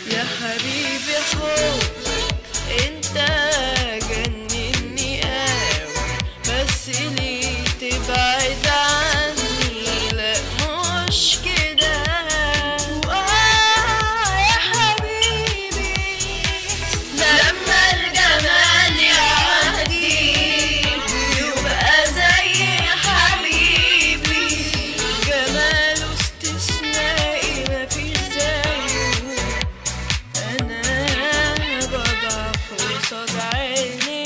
يا حبيبي حبك انت جنني قوي بس ليه تبعد عني لا مش كده وآه يا حبيبي لما الجمال يعدي يبقى زي حبيبي جماله استثنائي مفيش زيه انا بضعف قصاد عيني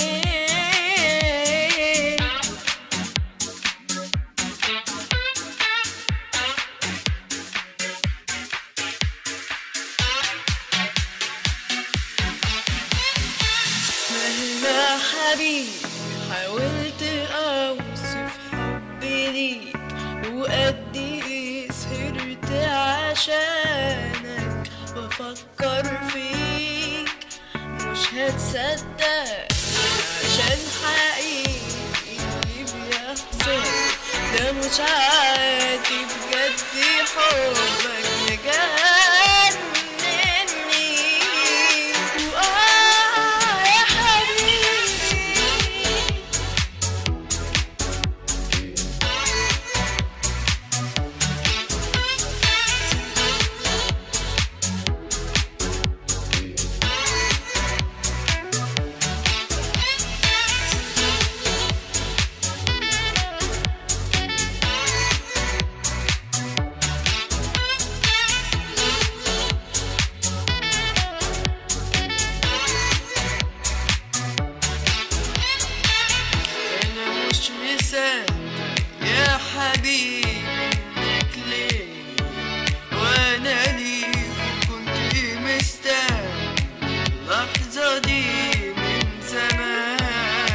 مهما حبيبي حاولت اوصف حبي ليك وقد ايه سهرت عشانك بفكر فيك مش هتصدق عشان حقيقي اللي بيحصل ده مش عادي بجد حبك مجنني وآه يا حبيبي انا مش مصدق يا حبيبي انك ليه وانا ليك كنت مستني اللحظة دي من زمان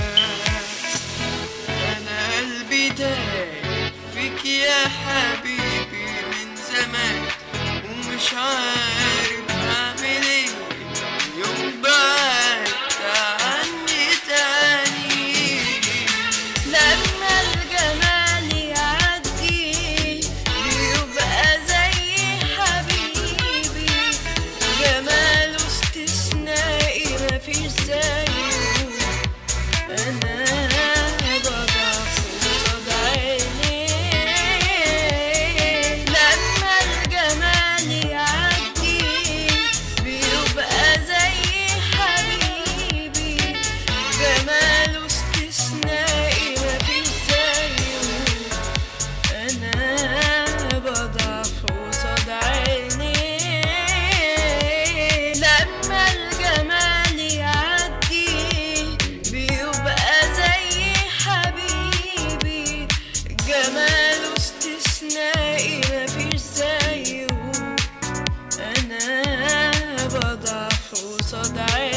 انا قلبي دايب فيك يا حبيبي من زمان ومش عارف اعمل ايه يوم بعدت عني تاني لما الجمال يعدي بيبقى زي حبيبي جماله استثنائي مفيش زيه انا بضعف قصاد عيني لما الجمال يعدي بيبقى زي حبيبي جماله استثنائي مفيش زيه انا بضعف قصاد عيني لما الجمال يعدي بيبقى زي حبيبي جماله استثنائي مفيش زيه انا بضعف قصاد عيني